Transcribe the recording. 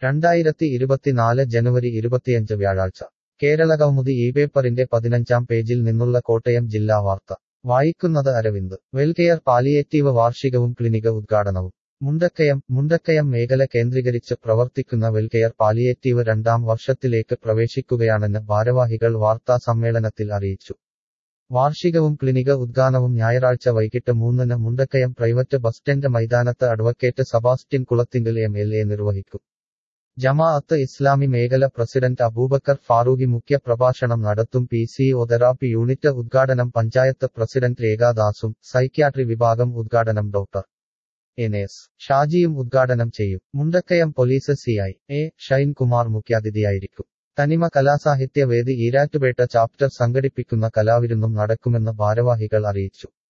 രണ്ടായിരത്തി ഇരുപത്തിനാല് ജനുവരി ഇരുപത്തിയഞ്ച് വ്യാഴാഴ്ച കേരളകൗമുദി ഈ പേപ്പറിന്റെ പതിനഞ്ചാം പേജിൽ നിന്നുള്ള കോട്ടയം ജില്ലാ വാർത്ത വായിക്കുന്നത് അരവിന്ദ് വെൽകെയർ പാലിയേറ്റീവ് വാർഷികവും ക്ലിനിക ഉദ്ഘാടനവും മുണ്ടക്കയം മുണ്ടക്കയം മേഖല കേന്ദ്രീകരിച്ച് പ്രവർത്തിക്കുന്ന വെൽകെയർ പാലിയേറ്റീവ് രണ്ടാം വർഷത്തിലേക്ക് പ്രവേശിക്കുകയാണെന്ന് ഭാരവാഹികൾ വാർത്താ സമ്മേളനത്തിൽ അറിയിച്ചു വാർഷികവും ക്ലിനിക ഉദ്ഘാനവും ഞായറാഴ്ച വൈകിട്ട് മൂന്നിന് മുണ്ടക്കയം പ്രൈവറ്റ് ബസ് സ്റ്റാൻഡ് മൈതാനത്ത് advocate Sebastian Kulathinkal M L A നിർവഹിക്കും ജമാഅത്ത് ഇസ്ലാമി മേഖല പ്രസിഡന്റ് അബൂബക്കർ ഫാറൂഖി മുഖ്യ പ്രഭാഷണം നടത്തും P C O therapy unit ഉദ്ഘാടനം പഞ്ചായത്ത് പ്രസിഡന്റ് രേഖാദാസും സൈക്യാട്രി വിഭാഗം ഉദ്ഘാടനം ഡോക്ടർ എൻ എസ് ഷാജിയും ഉദ്ഘാടനം ചെയ്യും Mundakkayam police CI A Shainkumar മുഖ്യാതിഥിയായിരിക്കും തനിമ കലാസാഹിത്യ വേദി ഈരാറ്റുപേട്ട ചാപ്റ്റർ സംഘടിപ്പിക്കുന്ന കലാവിരുന്നും നടക്കുമെന്ന് ഭാരവാഹികൾ അറിയിച്ചു